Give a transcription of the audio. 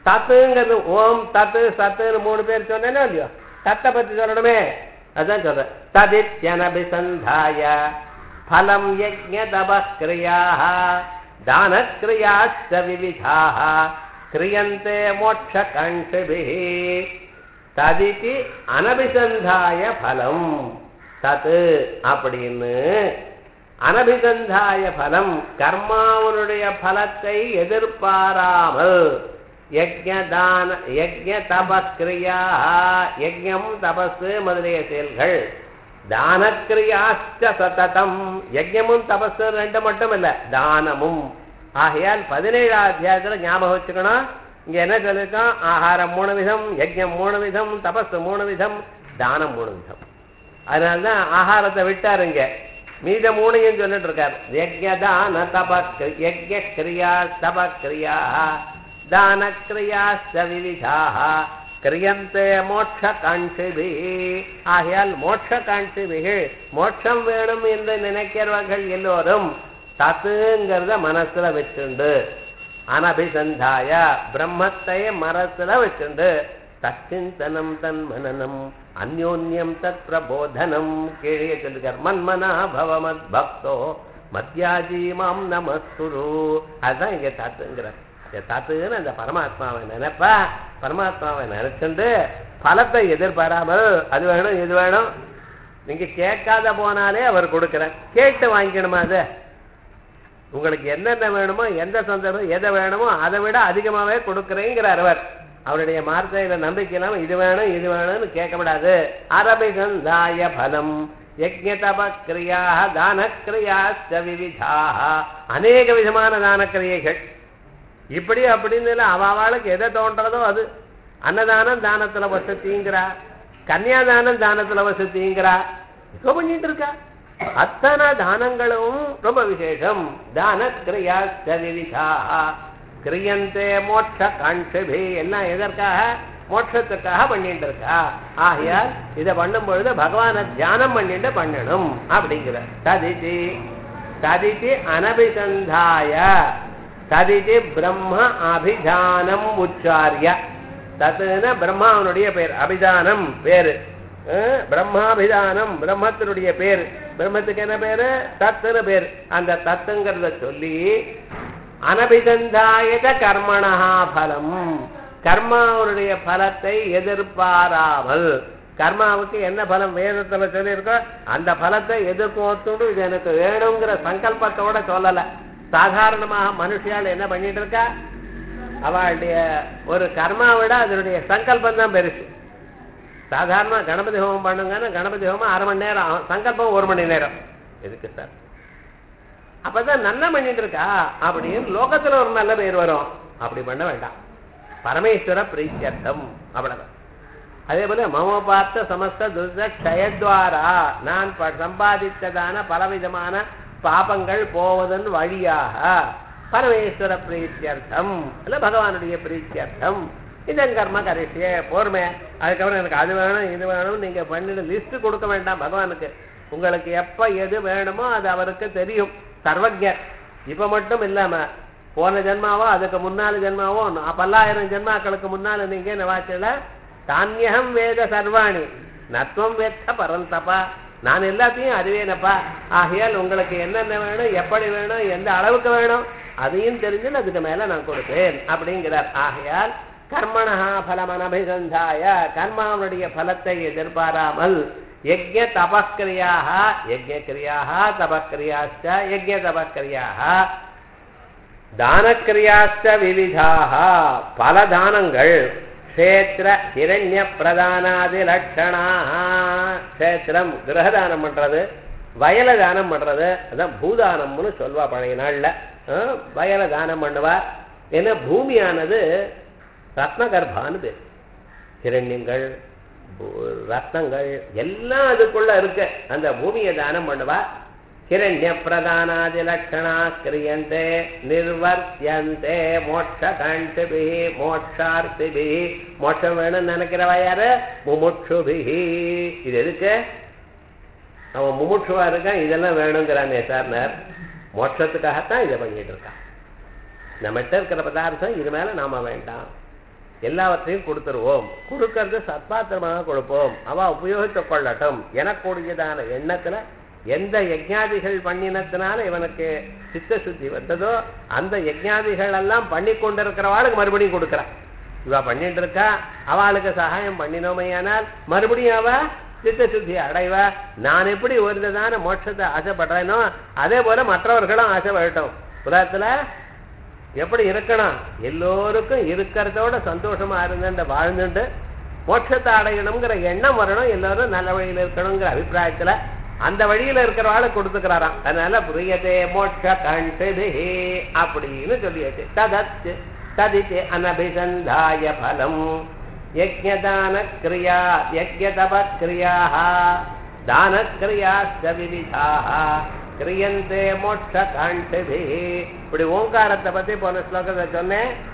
தத்துங்கிறது ஓம் தத்து சத்துன்னு மூணு பேர் சொன்னேனோ இல்லையோ தத்தை பத்தி சொல்லணுமே அதான் சொல்றேன் ததித்யனபிசந்தாய பலம் யஜ்ஞ தபக்ரியாக தானக்ரியாச்ச விவிதாக கிரியந்தே மோட்ச கண்டிபிஹி ததிதி அனபிசந்தாய பலம் தத்து அப்படின்னு அனபிசந்தாய பலம் கர்மாவனுடைய பலத்தை எதிர்பாராமல் யஜ்ஞதான யஜ்ஞ தபக்ரியா யஜ்ஞம் தபசு முதலிய செயல்கள் தானக்கிரியாச்ச சததம் யஜ்ஞமும் தபசு ரெண்டு மட்டும் இல்ல தானமும் ஆகையால் பதினேழாம் அத்தியாயத்துல ஞாபகம் வச்சுக்கணும் இங்க என்ன சொல்லிருக்கோம் ஆகாரம் மூணு விதம் யஜ்ஞம் மூணு விதம் தபசு மூணு விதம் தானம் மூணு விதம் அதனாலதான் ஆகாரத்தை விட்டாருங்க மீத மூணையும் சொல்லிட்டு இருக்காரு யஜ்ஞதான தப யஜ்ஞ கிரியா தப கிரியா தான கிரியாச்ச விவிதாக கிரியந்தே மோட்ச காட்சிபி ஆகையால் மோட்ச காட்சிபிகள் மோட்சம் வேணும் என்று நினைக்கிறவர்கள் எல்லோரும் தத்துங்கிறத மனசுல வச்சுண்டு அனபிசந்தாய பிரம்மத்தை மனசுல வச்சுண்டு தச்சிந்தனம் தன் மனனம் அந்யோன்யம் தத் பிரபோதனம் கீழே சொல்லுகிறார் மன்மனா பவமத் பக்தோ மத்தியாஜி மாம் நமஸ்குரு அதுதான் இங்க தத்துங்கிறார் தத்துன்னு அந்த பரமாத்மாவை நினைப்பா பரமாத்மாவை நினைச்சுண்டு பலத்தை எதிர்பாராமல் அது வேணும் இது வேணும் நீங்க கேட்காத போனாலே அவர் கொடுக்கிறார் கேட்டு வாங்கிக்கணுமா அது உங்களுக்கு என்னென்ன வேணுமோ எந்த சந்தர்ப்பம் எதை வேணுமோ அதை விட அதிகமாவே கொடுக்குறேங்கிறார் அவர் அவருடைய வார்த்தையில நம்பிக்கை இல்லாம இது வேணும் இது வேணும்னு கேட்க விடாது அரபிசந்தாய பலம் யஜ்ஞதபக்ரியாக தானக்கிரியாச்ச விவிதாக அநேக விதமான தானக்கிரியைகள் இப்படி அப்படின்னு இல்லை அவளுக்கு எதை தோன்றதோ அது அன்னதானம் தானத்துல வசதிங்கிறா கன்னியாதானம் தானத்துல வசதிங்கிறா இப்போ பண்ணிட்டு இருக்கா அத்தனை தானங்களும் ரொம்ப விசேஷம் தான கிரியா கிரியந்தே மோட்ச காண்பி எல்லாம் எதற்காக மோட்சத்துக்காக பண்ணிட்டு இருக்கா ஆகையால் இதை பண்ணும் பொழுது பகவானை தியானம் பண்ணிட்டு பண்ணணும் அப்படிங்கிற ததிதி ததிதி அனபிசந்தாய ததிதி பிரம்ம அபிதானம் உச்சாரிய தத்துன பிரம்மாவனுடைய பேர் அபிதானம் பேரு அஹ், பிரம்மாபிதானம் பிரம்மத்தினுடைய பேர் பிரம்மத்துக்கு என்ன பேரு தத்துன்னு பேர் அந்த தத்துங்கிறத சொல்லி அனபிசந்தாயத கர்மணா பலம் கர்மாவுடைய பலத்தை எதிர்பாராமல் கர்மாவுக்கு என்ன பலம் வேதத்துல சொல்லியிருக்கோ அந்த பலத்தை எதிர்பார்த்துட்டு இது எனக்கு வேணுங்கிற சங்கல்பத்தோட சொல்லல சாதாரணமாக மனுஷியால் என்ன பண்ணிட்டு இருக்கா அவளுடைய ஒரு கர்மா விட அதனுடைய சங்கல்பம் தான் பெருசு சாதாரண கணபதி ஹோமம் பண்ணுங்கன்னா கணபதி ஹோமம் அரை மணி நேரம் ஆகும். சங்கல்பம் ஒரு மணி நேரம் எதுக்கு சார் அப்பதான் நல்லா பண்ணிட்டு இருக்கா அப்படின்னு லோகத்துல ஒரு நல்ல பேர் வரும் அப்படி பண்ண வேண்டாம் பரமேஸ்வர பிரீத்தியர்த்தம் அவ்வளவுதான் அதே போல மம பார்த்த சமஸ்த துர்த க்ஷயத்வாரா நான் ப- சம்பாதித்ததான பலவிதமான பாபங்கள் போவதன் வழியாக பரமேஸ்வர பிரீத்தியர்த்தம் இல்ல பகவானுடைய பிரீத்தியர்த்தம் இதன் கர்ம கரிசிய போர்மே அதுக்கப்புறம் எனக்கு அது வேணும் இது வேணும் நீங்க பண்ணிட்டு லிஸ்ட் கொடுக்க வேண்டாம் பகவானுக்கு உங்களுக்கு எப்ப எது வேணுமோ அது அவருக்கு தெரியும் சர்வஜர் இப்ப மட்டும் இல்லாம போன ஜென்மாவோ அதுக்கு முன்னால ஜென்மாவோ நா- பல்லாயிரம் ஜென்மாக்களுக்கு முன்னால நீங்க என்ன வாச்சல தானியகம் வேத சர்வாணி நத்வம் வேத்த பரந்தப்பா நான் எல்லாத்தையும் அறிவேனப்பா ஆகையால் உங்களுக்கு என்னென்ன வேணும் எப்படி வேணும் எந்த அளவுக்கு வேணும் அதையும் தெரிஞ்சு அதுக்கு மேல நான் கொடுப்பேன் அப்படிங்கிறார் ஆகையால் கர்மணா பலம் அனபிசந்தாய கர்மாவுடைய பலத்தை எதிர்பாராமல் யஜ்ய தபக்கிரியாக யஜ்ய கிரியாக தபக்கிரியாச்ச யஜ்ய தபக்கிரியாக தானக்கிரியாச்ச விவிதாக பல தானங்கள் க்ஷேத்திர ஹிரண்ய பிரதானாதி லட்சணா க்ஷேத்திரம் கிரகதானம் பண்றது வயல தானம் பண்றது அதான் பூதானம்னு சொல்வா பழைய நாள்ல ஆ, வயல தானம் பண்ணுவா ஏன்னா பூமியானது ரத்னகர்பான்னு பேர் ஹிரண்யங்கள் பூ- ரத்னங்கள் எல்லாம் அதுக்குள்ள இருக்கு அந்த பூமியை தானம் பண்ணுவா ஹிரண்ய பிரதானாதி லட்சணா கிரியந்தே நிர்வர்த்தியந்தே மோட்ச காண்டிபி மோட்சார்த்திபி மோட்சம் வேணும்னு நினைக்கிறவா யாரு முமுட்சுபிஹி இது எதுக்கு அவன் முமுட்சுவா இருக்கான் இதெல்லாம் வேணுங்கிறானே சார்னார் மோட்சத்துக்காகத்தான் இதை பண்ணிட்டு இருக்கான் நம்மகிட்ட இருக்கிற பதார்த்தம் இது மேல நாம வேண்டாம் எல்லாவற்றையும் கொடுத்துருவோம் கொடுக்கறது சத்பாத்திரமாக கொடுப்போம் அவ உபயோகித்துக் கொள்ளட்டும் எனக்கூடியதான எண்ணத்துல எந்த யஜ்ஞாதிகள் பண்ணினத்தினால இவனுக்கு சித்த சுத்தி வந்ததோ அந்த யஜ்ஞாதிகள் எல்லாம் பண்ணி கொண்டிருக்கிறவாளுக்கு மறுபடியும் கொடுக்குறான் இவ பண்ணிட்டு இருக்கா அவளுக்கு சகாயம் பண்ணினோமையானால் மறுபடியும் அவ சித்த சுத்தி அடைவா நான் எப்படி ஒரு விதமான மோட்சத்தை ஆசைப்படுறேனோ அதே போல மற்றவர்களும் ஆசைப்படட்டும் உலகத்துல எப்படி இருக்கணும் எல்லோருக்கும் இருக்கிறதோட சந்தோஷமா இருந்துட்டு வாழ்ந்துட்டு மோட்சத்தை அடையணுங்கிற எண்ணம் வரணும் எல்லாரும் நல்ல வழியில இருக்கணுங்கிற அபிப்பிராயத்துல அந்த வழியில இருக்கிறவாளை கொடுத்துக்கிறாராம் அதனால புரியதே மோட்ச கண்டது அப்படின்னு சொல்லியாச்சு ததத்து ததித்து அனபிசந்தாய பலம் யஜ்யதான கிரியா யஜ்யதப கிரியாக தான கிரியாஸ்த விவிதாக கிரியந்தே மோட்ச காண்டபி இப்படி ஓங்காரத்தை பத்தி போன ஸ்லோகத்தை சொன்னேன்